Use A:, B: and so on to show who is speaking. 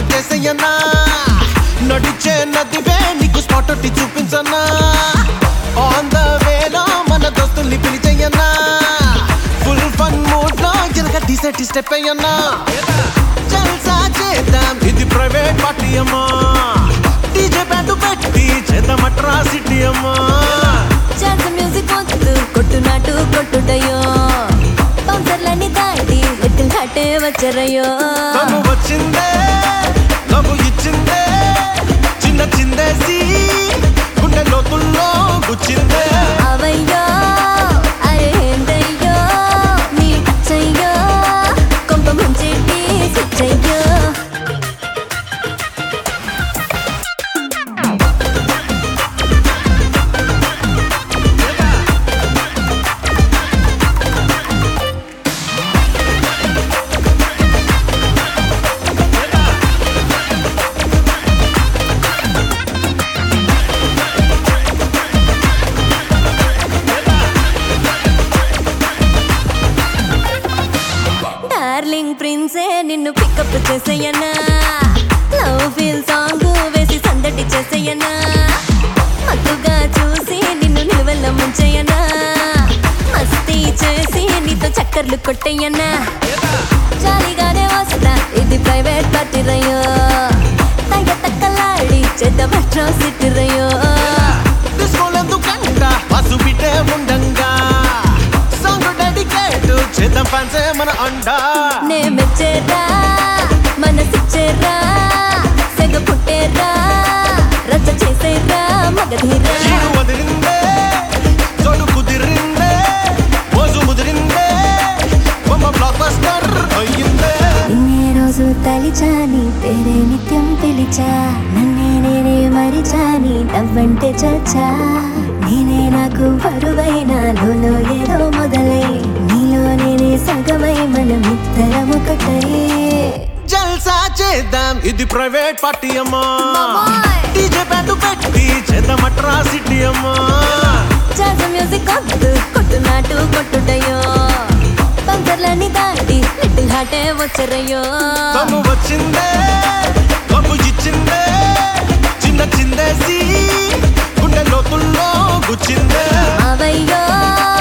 A: చేసేయన్నా నడిచే నదివే నీకు స్పాట్ ఒట్టి చూపించన్నా ఆన్ ద వేలో మన దోస్తుల్ని పిలిచేయన్నా ఫుల్ ఫన్ మూడ్ లో ఎనక డీసెట్ స్టెప్ అయ్యన్నా జల్సా చేద్దాం ఇది ప్రైవేట్ పార్టీ అమ్మా డీజే బ్యాండ్ పెట్టి చేద్దాం అట్రాసిటీ అమ్మా
B: జాజ్ మ్యూజిక్ వద్దు కొట్టు నాటు కొట్టుడయ్యో బౌన్సర్లని దాటి లిటిల్ హాటే వచ్చరయ్యో
A: తను వచ్చిందే నవ్వు ఇచ్చిందే చిన్న చిందేసి గుండె లోతుల్లో గుచ్చిందే
B: అవయ్యో అరే ఏందయ్యో నీ చెయ్యో కొంప ముంచెట్టి స్విచ్చయ్యో డార్లింగ్ ప్రిన్సే నిన్ను పికప్ చేసేయనా లవ్ ఫీల్ సాంగ్ వేసి సందడి చేసేయనా మత్తుగా చూసి నిన్ను నిలువెల్ల ముంచేయనా మస్తీ చేసి నీతో చక్కర్లు కొట్టేయనా జాలిగానే వస్తా ఇది ప్రైవేట్ పార్టీ రయ్యో తగ్గ తక్కలాడి చేద్ద సిటీ రయ్యో
A: డిస్కోలెందుకంట పసు బిడ్డే ఉండంగా సాంగ్ డెడికేట్ చేద్దాం ఫ్యాన్సే మన అండా
B: నే మెచ్చేరా మనసిచ్చేరా సెగ పుట్టేరా రచ్చ చేసేరా మగధీరా
A: చీడు వదిలిందే చోటు కుదిరిందే మోజు ముదిరిందే బొమ్మ బ్లాక్ బస్టర్ అయ్యిందే
B: నిన్నే రోజు తలిచాని పేరే నిత్యం పిలిచా నన్నే నేనే మరిచాని నవ్వంటే చచ్చా నేనే నాకు బరువైన లోలో ఏదో మొదలై నీలో నేనే సగమై మనమిద్దరం ఒకటై
A: జల్సా చేద్దాం ఇది ప్రైవేట్ పార్టీ అమ్మా
B: మామోయ్.
A: డీజే బ్యాండ్ పెట్టి చేద్దాం అట్రాసిటీ అమ్మా
B: జాజ మ్యూజిక్ వద్దు కొట్టు నాటు కొట్టుడయ్యో పంకర్లని దాటి లిటిల్ హాటే వచ్చరయ్యో
A: తను వచ్చిందే కప్పు ఇచ్చిందే చిన్న చిందేసి గుండె లోతుల్లో గుచ్చిందే
B: అవయ్యో